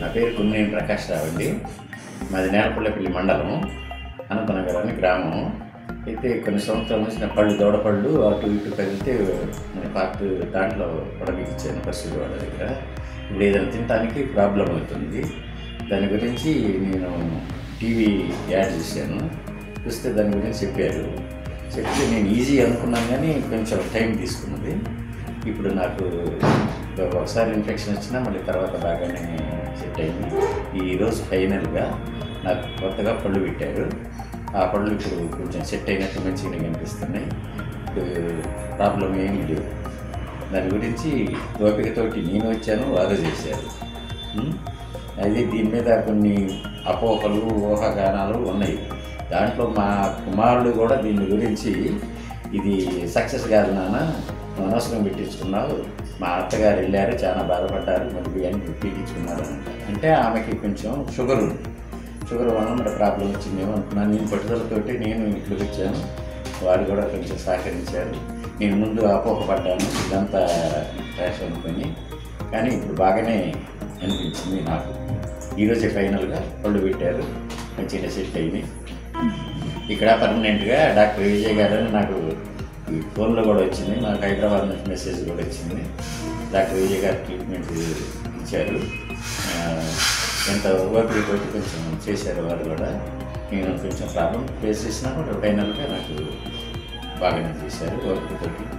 నా పేరు కున్నేని ప్రకాష్ రావు అండి మాది నేలపల్లెపల్లి మండలం అనంతనగర్ అని గ్రామం అయితే కొన్ని సంవత్సరాల నుంచి నా పళ్ళు దూడపళ్ళు అటు ఇటు కదిలితే నేను పార్ట్ దాంట్లో పొడగిచ్చాను పరిస్థితి వాళ్ళ దగ్గర ఇప్పుడు ఏదైనా తినడానికి ప్రాబ్లం అవుతుంది దాని గురించి నేను టీవీ యాడ్ చేశాను చూస్తే దాని గురించి చెప్పారు చెప్తే నేను ఈజీ అనుకున్నాను కానీ కొంచెం టైం తీసుకున్నది ఇప్పుడు నాకు ఒకసారి ఇన్ఫెక్షన్ వచ్చినా మళ్ళీ తర్వాత బాగానే సెట్ అయింది ఈరోజు ఫైనల్గా నాకు కొత్తగా పళ్ళు పెట్టారు ఆ పళ్ళు ఇప్పుడు కొంచెం సెట్ అయినట్టు మంచిగా కనిపిస్తున్నాయి ఇప్పుడు ప్రాబ్లం ఏమీ లేవు దాని గురించి ఓపికతోటి నేను వచ్చాను వారు చేశారు ఉం? అయితే దీని మీద కొన్ని అపోహలు ఊహాగానాలు ఉన్నాయి దాంట్లో మా కుమారుడు కూడా దీని గురించి ఇది సక్సెస్ కాదు నాన్న నువ్వు అనవసరం పెట్టించుకున్నావు మా అత్తగారు వెళ్ళారు చాలా బాధపడ్డారు మరి బియ్యాన్ని పెట్టించుకున్నారు అంట. అంటే ఆమెకి కొంచెం షుగర్ ఉంది షుగర్ వలన మరి ప్రాబ్లం వచ్చిందేమో అనుకున్నాను నేను పట్టుదలతోటి నేను ఇంట్లోకి వచ్చాను వారు కూడా కొంచెం సహకరించారు నేను ముందు అపోహపడ్డాను ఇదంతా ర్యాష్ అనుకొని కానీ ఇప్పుడు బాగానే అనిపించింది నాకు ఈరోజే ఫైనల్గా పళ్ళు పెట్టారు మంచిగా సెట్ అయింది ఇక్కడ పర్మనెంట్గా డాక్టర్ విజయ్ గారు అని నాకు ఈ ఫోన్లో కూడా వచ్చింది నాకు హైదరాబాద్ నుంచి మెసేజ్ కూడా వచ్చింది డాక్టర్ విజయ్ గారు ట్రీట్మెంట్ ఇచ్చారు ఆ, ఎంత ఓపికతోటి కొంచెం చేశారు వారు కూడా నేను కొంచెం ప్రాబ్లం ఫేస్ చేసినా కూడా ఫైనల్గా నాకు బాగానే చేశారు ఓపికతోటి